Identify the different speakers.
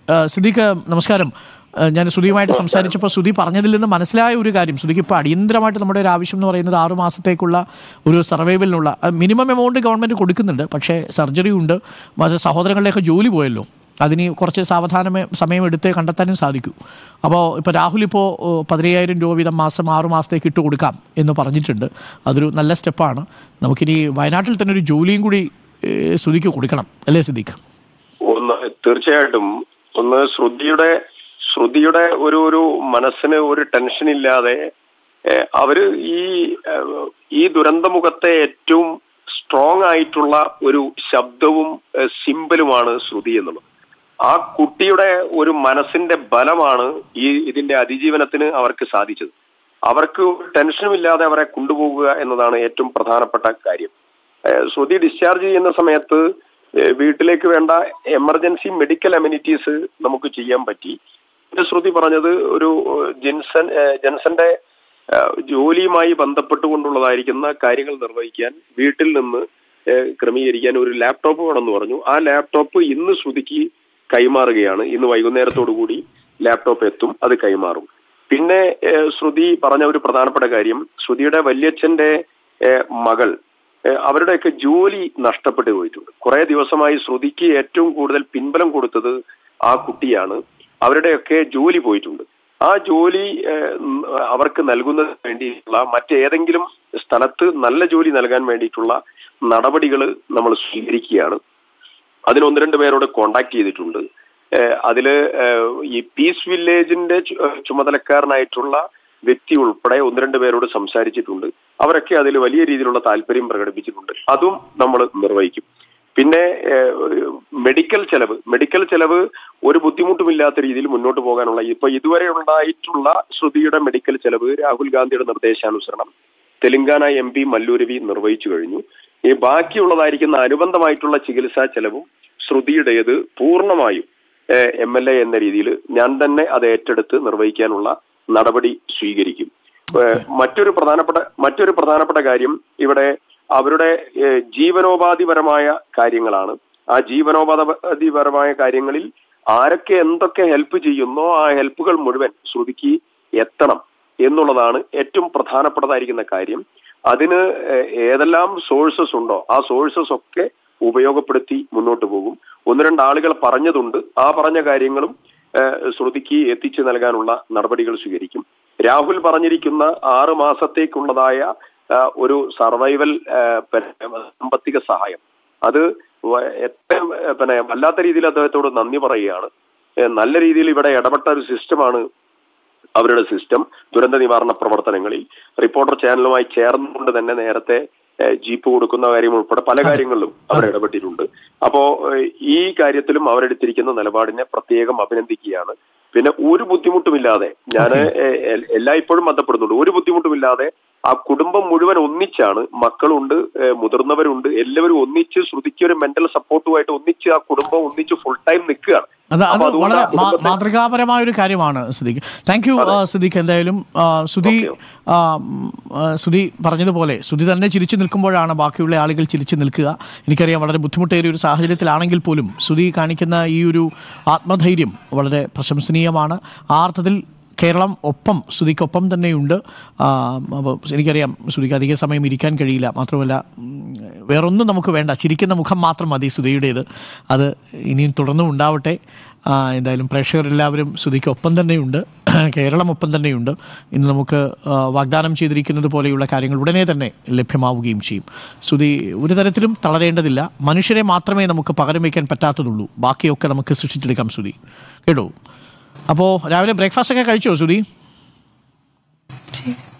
Speaker 1: ആ, സിദ്ദീഖ് നമസ്കാരം ആ, ഞാൻ സുധിയുമായിട്ട് സംസാരിച്ചപ്പോൾ സുധി പറഞ്ഞതിൽ നിന്ന് മനസ്സിലായ ഒരു കാര്യം സുധിക്ക് ഇപ്പോൾ അടിയന്തരമായിട്ട് നമ്മുടെ ഒരു ആവശ്യം എന്ന് പറയുന്നത് ആറു മാസത്തേക്കുള്ള ഒരു സർവൈവലിനുള്ള മിനിമം എമൗണ്ട് ഗവൺമെൻറ് കൊടുക്കുന്നുണ്ട് പക്ഷേ സർജറി ഉണ്ട് അത് സഹോദരങ്ങളുടെയൊക്കെ ജോലി പോയല്ലോ അതിന് കുറച്ച് സാവധാനമേ സമയം എടുത്തേ കണ്ടെത്താനും സാധിക്കൂ അപ്പോൾ ഇപ്പോൾ രാഹുൽ ഇപ്പോൾ പതിനയ്യായിരം രൂപ വീതം മാസം ആറു മാസത്തേക്ക് ഇട്ട് കൊടുക്കാം എന്ന് പറഞ്ഞിട്ടുണ്ട് അതൊരു നല്ല സ്റ്റെപ്പാണ് നമുക്കിനി വയനാട്ടിൽ തന്നെ ഒരു ജോലിയും കൂടി ഏഹ്, സുധിക്ക് കൊടുക്കണം അല്ലേ സിദ്ദീഖ്
Speaker 2: ഒന്ന് തീർച്ചയായിട്ടും ഒന്ന് ശ്രുതിയുടെ ശ്രുതിയുടെ ഒരു ഒരു മനസ്സിന് ഒരു ടെൻഷൻ ഇല്ലാതെ ഏഹ്, അവര് ഈ ഏഹ്, ഈ ദുരന്തമുഖത്തെ ഏറ്റവും സ്ട്രോങ് ആയിട്ടുള്ള ഒരു ശബ്ദവും ഏഹ്, സിമ്പലുമാണ് ശ്രുതി എന്നുള്ളത് ആ കുട്ടിയുടെ ഒരു മനസ്സിന്റെ ബലമാണ് ഈ ഇതിന്റെ അതിജീവനത്തിന് അവർക്ക് സാധിച്ചത് അവർക്ക് ടെൻഷനും ഇല്ലാതെ അവരെ കൊണ്ടുപോകുക എന്നതാണ് ഏറ്റവും പ്രധാനപ്പെട്ട കാര്യം ഏഹ് ശ്രുതി ഡിസ്ചാർജ് ചെയ്യുന്ന സമയത്ത് ഏഹ് വീട്ടിലേക്ക് വേണ്ട എമർജൻസി മെഡിക്കൽ അമ്യൂണിറ്റീസ് നമുക്ക് ചെയ്യാൻ പറ്റി പിന്നെ ശ്രുതി പറഞ്ഞത് ഒരു ഏഹ് ജിൻസൺ ഏഹ് ജെൻസന്റെ ഏഹ് ജോലിയുമായി ബന്ധപ്പെട്ടുകൊണ്ടുള്ളതായിരിക്കുന്ന കാര്യങ്ങൾ നിർവഹിക്കാൻ വീട്ടിൽ നിന്ന് ഏഹ് ക്രമീകരിക്കാൻ ഒരു ലാപ്ടോപ്പ് വേണമെന്ന് പറഞ്ഞു ആ ലാപ്ടോപ്പ് ഇന്ന് ശ്രുതിക്ക് കൈമാറുകയാണ് ഇന്ന് വൈകുന്നേരത്തോടു കൂടി ലാപ്ടോപ്പ് എത്തും അത് കൈമാറും പിന്നെ ഏഹ് ശ്രുതി പറഞ്ഞ ഒരു പ്രധാനപ്പെട്ട കാര്യം ശ്രുതിയുടെ വല്യച്ഛന്റെ ഏഹ് മകൾ ഏഹ് അവരുടെയൊക്കെ ജോലി നഷ്ടപ്പെട്ടു പോയിട്ടുണ്ട് കുറെ ദിവസമായി ശ്രുതിക്ക് ഏറ്റവും കൂടുതൽ പിൻബലം കൊടുത്തത് ആ കുട്ടിയാണ് അവരുടെയൊക്കെ ജോലി പോയിട്ടുണ്ട് ആ ജോലി ഏഹ്, ഉം, അവർക്ക് നൽകുന്നതിന് വേണ്ടിയിട്ടുള്ള മറ്റേതെങ്കിലും സ്ഥലത്ത് നല്ല ജോലി നൽകാൻ വേണ്ടിയിട്ടുള്ള നടപടികൾ നമ്മൾ സ്വീകരിക്കുകയാണ് അതിന് ഒന്ന് രണ്ട് പേരോട് കോണ്ടാക്ട് ചെയ്തിട്ടുണ്ട് ഏഹ് അതില് ഏഹ് ഈ പീസ് വില്ലേജിന്റെ ചു- ഏഹ് ചുമതലക്കാരനായിട്ടുള്ള വ്യക്തി ഉൾപ്പെടെ ഒന്ന് രണ്ട് പേരോട് സംസാരിച്ചിട്ടുണ്ട് അവരൊക്കെ അതിൽ വലിയ രീതിയിലുള്ള താല്പര്യം പ്രകടിപ്പിച്ചിട്ടുണ്ട് അതും നമ്മൾ നിർവഹിക്കും പിന്നെ ഏഹ്, ഒരു മെഡിക്കൽ ചെലവ് മെഡിക്കൽ ചെലവ് ഒരു ബുദ്ധിമുട്ടുമില്ലാത്ത രീതിയിൽ മുന്നോട്ട് പോകാനുള്ള ഇപ്പൊ ഇതുവരെ ഉണ്ടായിട്ടുള്ള ശ്രുതിയുടെ മെഡിക്കൽ ചെലവ് രാഹുൽ ഗാന്ധിയുടെ നിർദ്ദേശാനുസരണം തെലങ്കാന എം പി മല്ലൂരവി നിർവഹിച്ചു കഴിഞ്ഞു ഈ ബാക്കിയുള്ളതായിരിക്കുന്ന അനുബന്ധമായിട്ടുള്ള ചികിത്സാ ചെലവും ശ്രുതിയുടേത് പൂർണ്ണമായും എം എൽ എ എന്ന രീതിയിൽ ഞാൻ തന്നെ അത് ഏറ്റെടുത്ത് നിർവഹിക്കാനുള്ള നടപടി സ്വീകരിക്കും ഏഹ് മറ്റൊരു പ്രധാനപ്പെട്ട മറ്റൊരു പ്രധാനപ്പെട്ട കാര്യം ഇവിടെ അവരുടെ ഏഹ് ജീവനോപാധിപരമായ കാര്യങ്ങളാണ് ആ ജീവനോപാധിപരമായ കാര്യങ്ങളിൽ ആരൊക്കെ എന്തൊക്കെ ഹെൽപ്പ് ചെയ്യുന്നോ ആ ഹെൽപ്പുകൾ മുഴുവൻ ശ്രുതിക്ക് എത്തണം എന്നുള്ളതാണ് ഏറ്റവും പ്രധാനപ്പെട്ടതായിരിക്കുന്ന കാര്യം അതിന് ഏഹ് ഏതെല്ലാം സോഴ്സസ് ഉണ്ടോ ആ സോഴ്സസ് ഒക്കെ ഉപയോഗപ്പെടുത്തി മുന്നോട്ട് പോകും ഒന്ന് രണ്ട് ആളുകൾ പറഞ്ഞതുണ്ട് ആ പറഞ്ഞ കാര്യങ്ങളും ഏഹ് ശ്രുതിക്ക് എത്തിച്ചു നൽകാനുള്ള നടപടികൾ സ്വീകരിക്കും രാഹുൽ പറഞ്ഞിരിക്കുന്ന ആറ് മാസത്തേക്കുള്ളതായ ആ, ഒരു സർവൈവൽ സാമ്പത്തിക സഹായം അത് വ- എത്രയും ഏഹ്, പിന്നെ വല്ലാത്ത രീതിയിൽ അദ്ദേഹത്തോട് നന്ദി പറയുകയാണ് ഏഹ്, നല്ല രീതിയിൽ ഇവിടെ ഇടപെട്ട ഒരു സിസ്റ്റമാണ് അവരുടെ സിസ്റ്റം ദുരന്ത നിവാരണ പ്രവർത്തനങ്ങളിൽ റിപ്പോർട്ടർ ചാനലുമായി ചേർന്നുകൊണ്ട് തന്നെ നേരത്തെ ഏഹ്, ജീപ്പ് കൊടുക്കുന്ന കാര്യം ഉൾപ്പെടെ പല കാര്യങ്ങളിലും അവർ ഇടപെട്ടിട്ടുണ്ട് അപ്പോ ഏഹ്, ഈ കാര്യത്തിലും അവരെടുത്തിരിക്കുന്ന നിലപാടിനെ പ്രത്യേകം അഭിനന്ദിക്കുകയാണ് പിന്നെ ഒരു ബുദ്ധിമുട്ടുമില്ലാതെ ഞാൻ എല്ലായ്പ്പോഴും ബന്ധപ്പെടുന്നുണ്ട് ഒരു ബുദ്ധിമുട്ടുമില്ലാതെ ആ കുടുംബം മുഴുവൻ ഒന്നിച്ചാണ് മക്കളുണ്ട് ഏഹ്, മുതിർന്നവരുണ്ട് എല്ലാവരും ഒന്നിച്ച് ശ്രുതിക്ക് ഒരു മെന്റൽ സപ്പോർട്ടുമായിട്ട് ഒന്നിച്ച് ആ കുടുംബം ഒന്നിച്ച് ഫുൾ ടൈം നിൽക്കുകയാണ്
Speaker 1: അത് അത്
Speaker 2: അപ്പൊ അതുകൊണ്ട്
Speaker 1: വളരെ
Speaker 2: ആ
Speaker 1: മാ-
Speaker 2: കുടുംബത്തെ-
Speaker 1: മാതൃകാപരമായ ഒരു കാര്യമാണ് സുധീഖ് താങ്ക് യു സുധീഖ് എന്തായാലും ആ, സുധി ആ, ഉം, ആ, സുധി പറഞ്ഞതുപോലെ സുധി തന്നെ ചിരിച്ചു നിൽക്കുമ്പോഴാണ് ബാക്കിയുള്ള ആളുകൾ ചിരിച്ചു നിൽക്കുക എനിക്കറിയാം വളരെ ബുദ്ധിമുട്ടേറിയ ഒരു സാഹചര്യത്തിലാണെങ്കിൽ പോലും സുധി കാണിക്കുന്ന ഈ ഒരു ആത്മധൈര്യം വളരെ പ്രശംസനീയമാണ് ആ അർത്ഥത്തിൽ കേരളം ഒപ്പം സുധിക്കൊപ്പം തന്നെയുണ്ട് ആ, അപ്പോൾ എനിക്കറിയാം സുധിക്ക് അധിക സമയം ഇരിക്കാൻ കഴിയില്ല മാത്രമല്ല ഉം, വേറൊന്നും നമുക്ക് വേണ്ട ചിരിക്കുന്ന മുഖം മാത്രം മതി സുധിയുടേത് അത് ഇനിയും തുടർന്നും ഉണ്ടാവട്ടെ ആ, എന്തായാലും പ്രേക്ഷകരെല്ലാവരും സുധിക്ക് ഒപ്പം തന്നെയുണ്ട് കേരളം ഒപ്പം തന്നെയുണ്ട് ഇന്ന് നമുക്ക് ആ, വാഗ്ദാനം ചെയ്തിരിക്കുന്നത് പോലെയുള്ള കാര്യങ്ങൾ ഉടനെ തന്നെ ലഭ്യമാവുകയും ചെയ്യും സുധി ഒരു തരത്തിലും തളരേണ്ടതില്ല മനുഷ്യരെ മാത്രമേ നമുക്ക് പകരം വയ്ക്കാൻ പറ്റാത്തതുള്ളൂ ബാക്കിയൊക്കെ നമുക്ക് സൃഷ്ടിച്ചെടുക്കാം സുധി കേട്ടോ അപ്പോൾ രാവിലെ ബ്രേക്ക്ഫാസ്റ്റ് ഒക്കെ കഴിച്ചോ സുധി
Speaker 3: Sí.